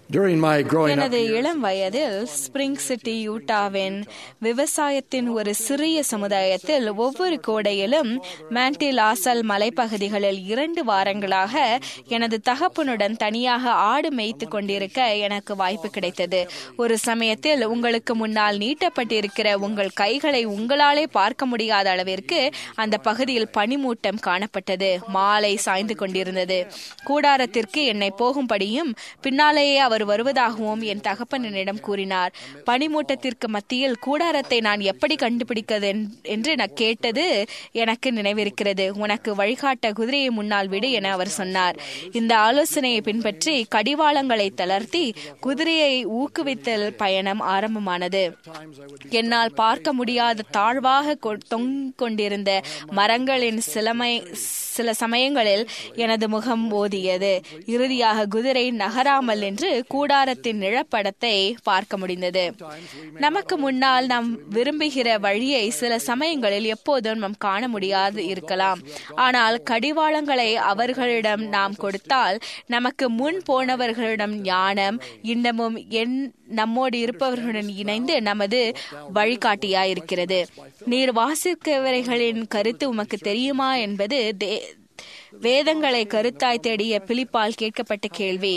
During my growing up எனது years, இளம் வயதில் ஸ்பிரிங் சிட்டி யூட்டாவின் விவசாயத்தின் ஒரு சிறிய சமுதாயத்தில் ஒவ்வொரு கோடையிலும் மாண்டி லாசல் மலைப்பகுதிகளில் இரண்டு வாரங்களாக எனது தகப்பனுடன் தனியாக ஆடு மேய்த்து கொண்டிருக்க எனக்கு வாய்ப்பு கிடைத்தது ஒரு சமயத்தில் உங்களுக்கு முன்னால் நீட்டப்பட்டிருக்கிற உங்கள் கைகளை உங்களாலே பார்க்க முடியாத அளவிற்கு அந்த பகுதியில் பனிமூட்டம் காணப்பட்டது மாலை சாய்ந்து கொண்டிருந்தது கூடாரத்திற்கு என்னை போகும்படியும் பின்னாலேயே அவர் வருவதாகவும் என் தகப்பன் என்னிடம் கூறினார் பனிமூட்டத்திற்கு மத்தியில் கூடாரத்தை நான் எப்படி கண்டுபிடிக்கிறது என்- என்று நான் கேட்டது எனக்கு நினைவிருக்கிறது உனக்கு வழிகாட்ட குதிரையை முன்னால் விடு என அவர் சொன்னார் இந்த ஆலோசனையை பின்பற்றி கடிவாளங்களை தளர்த்தி குதிரையை ஊக்குவித்தல் பயணம் ஆரம்பமானது என்னால் பார்க்க முடியாத தாழ்வாக கொ- தொங்கிக் கொண்டிருந்த மரங்களின் சிலமை சில சமயங்களில் எனது முகம் ஓதியது இறுதியாக குதிரை நகராமல் என்று கூடாரத்தின் நிழப்படத்தை பார்க்க முடிந்தது நமக்கு முன்னால் நாம் விரும்புகிற வழியை சில சமயங்களில் எப்போதும் நாம் காண முடியாது இருக்கலாம் ஆனால் கடிவாளங்களை அவர்களிடம் நாம் கொடுத்தால் நமக்கு முன் போனவர்களிடம் ஞானம் இன்னமும் என் நம்மோடு இருப்பவர்களுடன் இணைந்து நமது வழிகாட்டியாயிருக்கிறது நீர் வாசிக்கவரைகளின் கருத்து உமக்கு தெரியுமா என்பது தே- வேதங்களை கருத்தாய் தேடிய பிலிப்பால் கேட்கப்பட்ட கேள்வி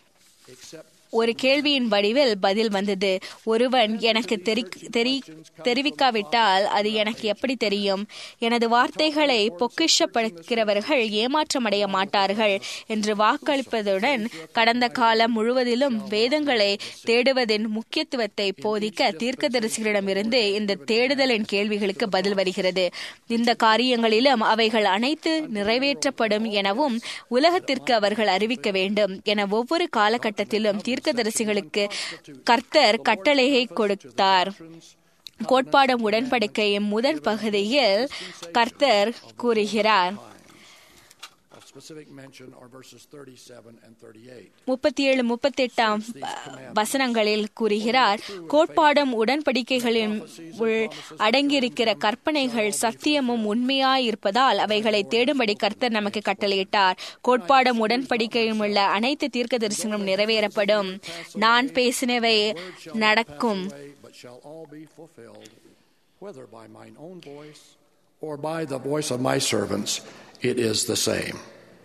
ஒரு கேள்வியின் வடிவில் பதில் வந்தது ஒருவன் எனக்கு தெரி- தெரி- தெரிவிக்காவிட்டால் அது எனக்கு எப்படி தெரியும் எனது வார்த்தைகளை பொக்கிஷப்படுக்கிறவர்கள் ஏமாற்றமடைய மாட்டார்கள் என்று வாக்களிப்பதுடன் கடந்த காலம் முழுவதிலும் வேதங்களை தேடுவதின் முக்கியத்துவத்தை போதிக்க தீர்க்கதரிசிகளிடமிருந்து இந்த தேடுதலின் கேள்விகளுக்கு பதில் வருகிறது இந்த காரியங்களிலும் அவைகள் அனைத்து நிறைவேற்றப்படும் எனவும் உலகத்திற்கு அவர்கள் அறிவிக்க வேண்டும் என ஒவ்வொரு காலகட்டத்திலும் தீர்க்கதரிசிகளுக்கு கர்த்தர் கட்டளையை கொடுத்தார் கோட்பாடும் உடன்படிக்கையின் முதல் பகுதியில் கர்த்தர் கூறுகிறார் of specific mention are verses 37 and 38. முப்பத்தி ஏழு முப்பத்தி எட்டாம் வசனங்களில் கூறுகிறார் கோட்பாடும் உடன்படிக்கைகளின் உள் அடங்கியிருக்கிற கற்பனைகள் சத்தியமும் உண்மையாயிருப்பதால் அவைகளை தேடும்படி கர்த்தர் நமக்கு கட்டளையிட்டார் கோட்பாடும் உடன்படிக்கையும் உள்ள அனைத்து தீர்க்க தரிசனங்களும் நிறைவேறப்படும் நான் பேசினவை நடக்கும் Way, but shall all be fulfilled, whether by mine own voice or by the voice of my servants, it is the same.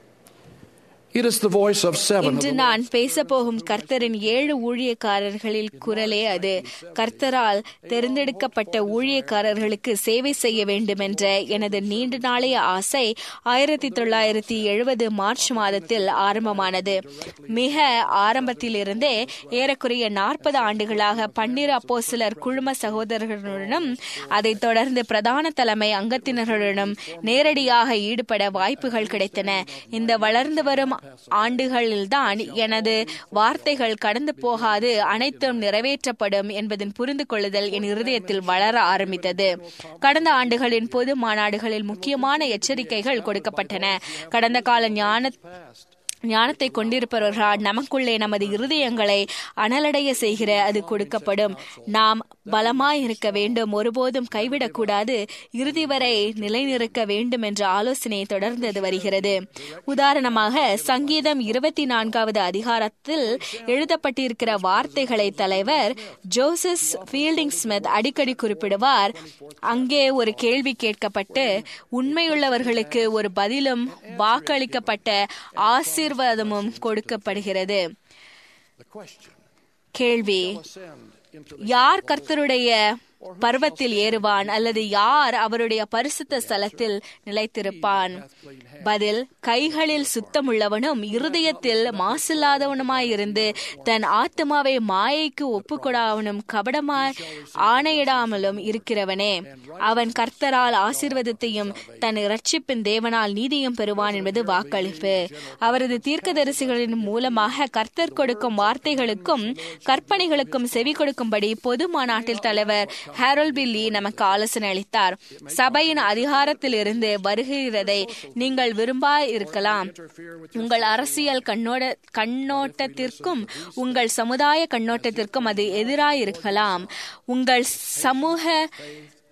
It is the voice of seven of இன்று the நான் பேசப்போகும் கர்த்தரின் ஏழு ஊழியக்காரர்களில் குரலே அது கர்த்தரால் தேர்ந்தெடுக்கப்பட்ட ஊழியக்காரர்களுக்கு சேவை செய்ய வேண்டும் என்ற எனது நீண்ட நாளைய ஆசை ஆயிரத்தி தொள்ளாயிரத்தி எழுபது மார்ச் மாதத்தில் ஆரம்பமானது மிக ஆரம்பத்திலிருந்தே ஏறக்குறைய நாற்பது ஆண்டுகளாக பன்னிரு அப்போஸ்தலர் குழும சகோதரர்களுடனும் அதைத் தொடர்ந்து பிரதான தலைமை அங்கத்தினர்களுடனும் நேரடியாக ஈடுபட வாய்ப்புகள் கிடைத்தன இந்த வளர்ந்து வரும் ஆண்டுகளில்தான் எனது வார்த்தைகள் கடந்து போகாது அனைத்தும் நிறைவேற்றப்படும் என்பதன் புரிந்து கொள்ளுதல் என் இருதயத்தில் வளர ஆரம்பித்தது கடந்த ஆண்டுகளின் பொது மாநாடுகளில் முக்கியமான எச்சரிக்கைகள் கொடுக்கப்பட்டன கடந்த கால ஞான ஞானத்தை கொண்டிருப்பவர்களால் நமக்குள்ளே நமது இருதயங்களை அனலடைய செய்கிற அது கொடுக்கப்படும் நாம் பலமாய் இருக்க வேண்டும் ஒருபோதும் கைவிடக்கூடாது இறுதி வரை நிலைநிறுக்க வேண்டும் என்ற ஆலோசனை தொடர்ந்து அது வருகிறது உதாரணமாக சங்கீதம் இருபத்தி நான்காவது அதிகாரத்தில் எழுதப்பட்டிருக்கிற வார்த்தைகளை தலைவர் ஜோசஸ் ஃபீல்டிங் ஸ்மித் அடிக்கடி குறிப்பிடுவார் அங்கே ஒரு கேள்வி கேட்கப்பட்டு உண்மையுள்ளவர்களுக்கு ஒரு பதிலும் வாக்களிக்கப்பட்ட ஆசீர்வாதமும் கொடுக்கப்படுகிறது The question கேள்வி ascend into யார் கர்த்தருடைய பர்வத்தில் ஏறுவான் அல்லது யார் அவருடைய பரிசுத்த ஸ்தலத்தில் நிலைத்திருப்பான் பதில் கைகளில் சுத்தமுள்ளவனும் இருதயத்தில் மாசில்லாதவனுமாயிருந்து தன் ஆத்மாவை மாயைக்கு ஒப்புக்கொடாவனும் கபடமாய் ஆணையிடாமலும் இருக்கிறவனே அவன் கர்த்தரால் ஆசீர்வாதத்தையும் தன் இரட்சிப்பின் தேவனால் நீதியும் பெறுவான் என்பது வாக்களிப்பு அவரது தீர்க்கதரிசிகளின் மூலமாக கர்த்தர் கொடுக்கும் வார்த்தைகளுக்கும் கற்பனைகளுக்கும் செவி கொடுக்கும்படி பொது மாநாட்டில் தலைவர் ஹேரோல் பில்லி நமக்கு ஆலோசனை அளித்தார் சபையின் அதிகாரத்திலிருந்து வருகிறதை நீங்கள் விரும்பா இருக்கலாம் உங்கள் அரசியல் கண்ணோட கண்ணோட்டத்திற்கும் உங்கள் சமுதாய கண்ணோட்டத்திற்கும் அது எதிராயிருக்கலாம் உங்கள் சமூக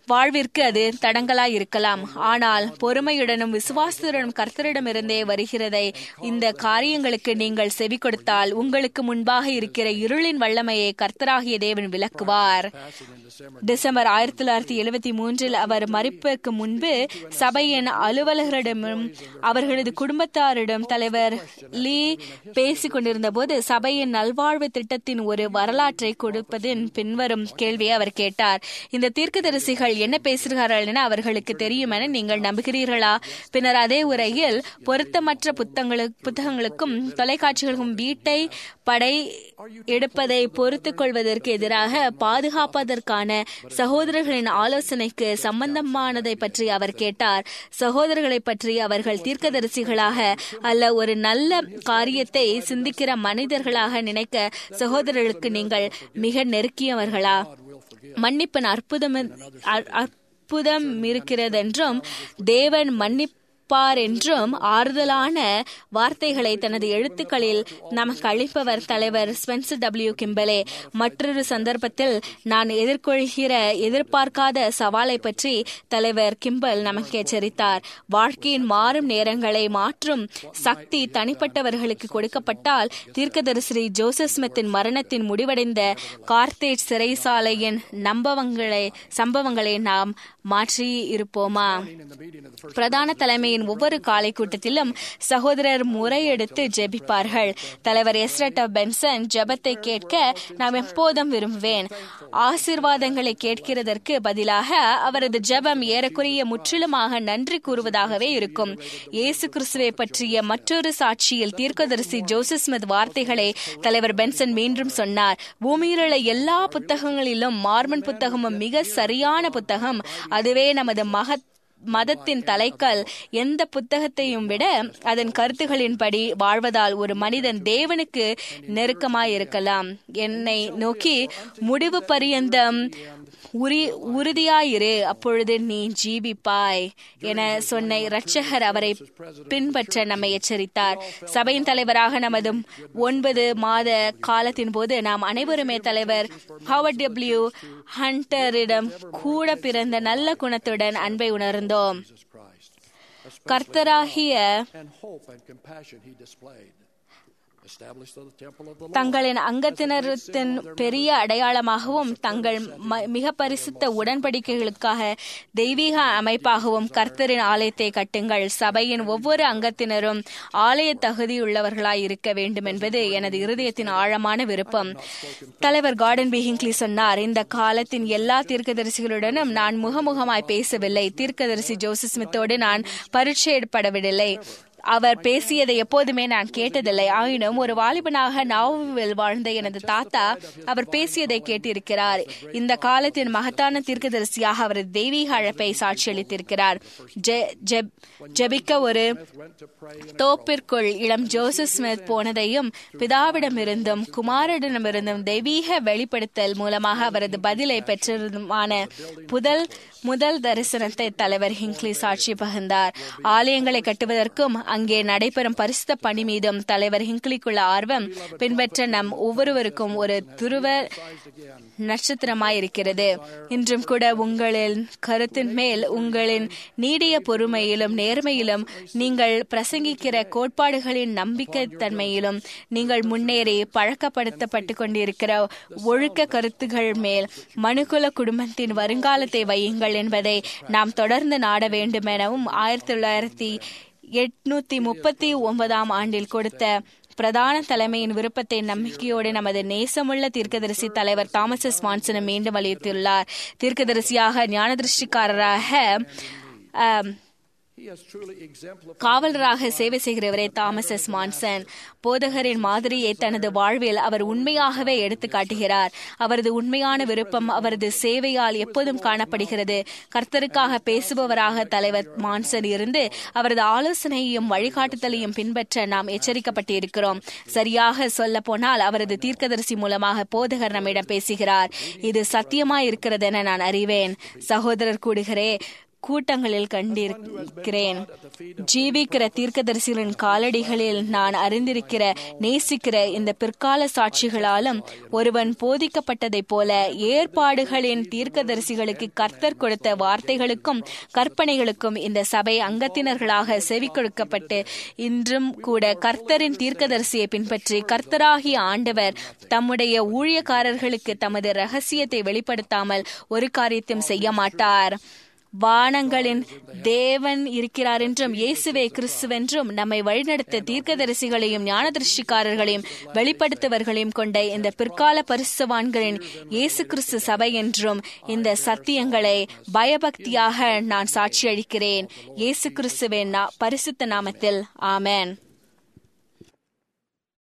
வாழ்விற்கு அது தடங்களாய் இருக்கலாம் ஆனால் பொறுமையுடனும் விசுவாசத்துடனும் கர்த்தரிடமிருந்தே வருகிறதை இந்த காரியங்களுக்கு நீங்கள் செவி கொடுத்தால் உங்களுக்கு முன்பாக இருக்கிற இருளின் வல்லமையை கர்த்தராகிய தேவன் விளக்குவார் டிசம்பர் ஆயிரத்தி தொள்ளாயிரத்தி எழுபத்தி மூன்றில் அவர் மறிப்புக்கு முன்பு சபையின் அலுவலர்களிடமும் அவர்களது குடும்பத்தாரிடம் தலைவர் லீ பேசிக் கொண்டிருந்த போது சபையின் நல்வாழ்வு திட்டத்தின் ஒரு வரலாற்றை கொடுப்பதின் பின்வரும் கேள்வியை அவர் கேட்டார் இந்த தீர்க்கதரிசிகள் என்ன பேசுகிறார்கள் என அவர்களுக்கு தெரியும் என நீங்கள் நம்புகிறீர்களா பின்னர் அதே உரையில் பொருத்தமற்ற புத்தகங்களுக்கு புத்தகங்களுக்கும் தொலைக்காட்சிகளுக்கும் வீட்டை படை எடுப்பதை பொறுத்துக் கொள்வதற்கு எதிராக பாதுகாப்பதற்கான சகோதரர்களின் ஆலோசனைக்கு சம்பந்தமானதை பற்றி அவர் கேட்டார் சகோதரர்களை பற்றி அவர்கள் தீர்க்கதரிசிகளாக அல்ல ஒரு நல்ல காரியத்தை சிந்திக்கிற மனிதர்களாக நினைக்க சகோதரர்களுக்கு நீங்கள் மிக நெருக்கியவர்களா மன்னிப்பின் அற்புதம் அற்புதம் இருக்கிறதென்றும் தேவன் மன்னிப்பு இருப்பார் என்றும் ஆறுதலான வார்த்தைகளை தனது எழுத்துக்களில் நமக்கு அளிப்பவர் தலைவர் ஸ்பென்சர் டபிள்யூ கிம்பலே மற்றொரு சந்தர்ப்பத்தில் நான் எதிர்கொள்கிற எதிர்பார்க்காத சவாலை பற்றி தலைவர் கிம்பல் நமக்கு எச்சரித்தார் வாழ்க்கையின் மாறும் நேரங்களை மாற்றும் சக்தி தனிப்பட்டவர்களுக்கு கொடுக்கப்பட்டால் தீர்க்கதரிசி ஜோசப் ஸ்மித்தின் மரணத்தின் முடிவடைந்த கார்த்தேஜ் சிறைசாலையின் நம்பவங்களை சம்பவங்களை நாம் மாற்றி இருப்போமா பிரதான தலைமையின் ஒவ்வொரு காலை கூட்டத்திலும் சகோதரர் முறையெடுத்து ஜெபிப்பார்கள் தலைவர் எஸ்ரட்ட பென்சன் ஜெபத்தை கேட்க நான் எப்போதும் விரும்புவேன் ஆசீர்வாதங்களை கேட்கிறதற்கு பதிலாக அவரது ஜெபம் ஏறக்குறைய முற்றிலுமாக நன்றி கூறுவதாகவே இருக்கும் இயேசு கிறிஸ்துவை பற்றிய மற்றொரு சாட்சியில் தீர்க்கதரிசி ஜோசப் ஸ்மித் வார்த்தைகளை தலைவர் பென்சன் மீண்டும் சொன்னார் பூமியில் உள்ள எல்லா புத்தகங்களிலும் மார்மன் புத்தகமும் மிக சரியான புத்தகம் அதுவே நமது மகத் மதத்தின் தலைக்கல் எந்த புத்தகத்தையும் விட அதன் கருத்துகளின்படி வாழ்வதால் ஒரு மனிதன் தேவனுக்கு நெருக்கமாயிருக்கலாம் என்னை நோக்கி முடிவு பரியந்தம் உரி உறுதியாயிரு அப்பொழுது நீ ஜீவிப்பாய் என சொன்ன இரட்சகர் அவரை பின்பற்ற நம்மை எச்சரித்தார் சபையின் தலைவராக நமது ஒன்பது மாத காலத்தின் போது நாம் அனைவருமே தலைவர் ஹவர்ட் டபிள்யூ ஹண்டரிடம் கூட பிறந்த நல்ல குணத்துடன் அன்பை உணர்ந்தோம் கர்த்தராகிய தங்களின் அங்கத்தினத்தின் பெரிய அடையாளமாகவும் தங்கள் மிக பரிசுத்த உடன்படிக்கைகளுக்காக தெய்வீக அமைப்பாகவும் கர்த்தரின் ஆலயத்தை கட்டுங்கள் சபையின் ஒவ்வொரு அங்கத்தினரும் ஆலய தகுதியுள்ளவர்களாய் இருக்க வேண்டும் என்பது எனது இருதயத்தின் ஆழமான விருப்பம் தலைவர் கார்டன் பி ஹிங்க்லி சொன்னார் இந்த காலத்தின் எல்லா தீர்க்கதரிசிகளுடனும் நான் முகமுகமாய் பேசவில்லை தீர்க்கதரிசி ஜோசப் ஸ்மித்தோடு நான் பரீட்சையிடப்படவில்லை அவர் பேசியதை எப்போதுமே நான் கேட்டதில்லை ஆயினும் ஒரு வாலிபனாக நாவில் வாழ்ந்த எனது தாத்தா அவர் பேசியதை கேட்டிருக்கிறார் இந்த காலத்தின் மகத்தான தீர்க்கதரிசியாக அவர் தெய்வீக அழைப்பை சாட்சியளித்திருக்கிறார் ஜெபிக்க ஒரு தோப்பிற்குள் இளம் ஜோசப் ஸ்மித் போனதையும் பிதாவிடமிருந்தும் குமாரிடமிருந்தும் தெய்வீக வெளிப்படுத்தல் மூலமாக அவரது பதிலை பெற்றதுமான புதல் முதல் தரிசனத்தை தலைவர் ஹிங்க்லி சாட்சி பகிர்ந்தார் ஆலயங்களை கட்டுவதற்கும் அங்கே நடைபெறும் பரிசுத்த பணி மீதும் தலைவர் ஹிங்க்லிக்குள்ள ஆர்வம் பின்பற்ற நம் ஒவ்வொருவருக்கும் ஒரு துருவ நட்சத்திரமாயிருக்கிறது இன்றும் கூட உங்களின் கருத்தின் மேல் உங்களின் நீடிய பொறுமையிலும் நேர்மையிலும் நீங்கள் பிரசங்கிக்கிற கோட்பாடுகளின் நம்பிக்கை தன்மையிலும் நீங்கள் முன்னேறி பழக்கப்படுத்தப்பட்டு கொண்டிருக்கிற ஒழுக்க கருத்துகள் மேல் மனுகுல குடும்பத்தின் வருங்காலத்தை வையுங்கள் என்பதை நாம் தொடர்ந்து நாட வேண்டும் எனவும் ஆயிரத்தி தொள்ளாயிரத்தி எட்நூத்தி முப்பத்தி ஒன்பதாம் ஆண்டில் கொடுத்த பிரதான தலைமையின் விருப்பத்தை நம்பிக்கையோடு நமது நேசமுள்ள தீர்க்கதரிசி தலைவர் தாமஸ் எஸ் மான்சனும் மீண்டும் வலியுறுத்தியுள்ளார் தீர்க்கதரிசியாக ஞானதிருஷ்டிக்காரராக காவலராக சேவை செய்கிறவரே தாமஸ் எஸ் மான்சன் போதகரின் மாதிரியை தனது வாழ்வில் அவர் உண்மையாகவே எடுத்து காட்டுகிறார் அவரது உண்மையான விருப்பம் அவரது சேவையால் எப்போதும் காணப்படுகிறது கர்த்தருக்காக பேசுபவராக தலைவர் மான்சன் இருந்து அவரது ஆலோசனையையும் வழிகாட்டுதலையும் பின்பற்ற நாம் எச்சரிக்கப்பட்டிருக்கிறோம் சரியாக சொல்ல போனால் அவரது தீர்க்கதரிசி மூலமாக போதகர் நம்மிடம் பேசுகிறார் இது சத்தியமாய் இருக்கிறது என நான் அறிவேன் சகோதரர் கூடுகிறே கூட்டங்களில் கண்டிருக்கிறேன் ஜீவிக்கிற தீர்க்கதரிசிகளின் காலடிகளில் நான் அறிந்திருக்கிற நேசிக்கிற இந்த பிற்கால சாட்சிகளாலும் ஒருவன் போதிக்கப்பட்டதைப் போல ஏற்பாடுகளின் தீர்க்கதரிசிகளுக்கு கர்த்தர் கொடுத்த வார்த்தைகளுக்கும் கற்பனைகளுக்கும் இந்த சபை அங்கத்தினர்களாக செவி கொடுக்கப்பட்டு இன்றும் கூட கர்த்தரின் தீர்க்கதரிசியை பின்பற்றி கர்த்தராகிய ஆண்டவர் தம்முடைய ஊழியக்காரர்களுக்கு தமது ரகசியத்தை வெளிப்படுத்தாமல் ஒரு காரியத்தையும் செய்ய மாட்டார் வானங்களின் தேவன் இருக்கிறார் என்றும் இயேசுவே கிறிஸ்துவென்றும் நம்மை வழிநடத்த தீர்க்கதரிசிகளையும் ஞானதிருஷ்டிக்காரர்களையும் வெளிப்படுத்துவர்களையும் கொண்ட இந்த பிற்கால பரிசுவான்களின் இயேசு கிறிஸ்து சபை என்றும் இந்த சத்தியங்களை பயபக்தியாக நான் சாட்சியளிக்கிறேன் இயேசு கிறிஸ்துவின் பரிசுத்த நாமத்தில் ஆமேன்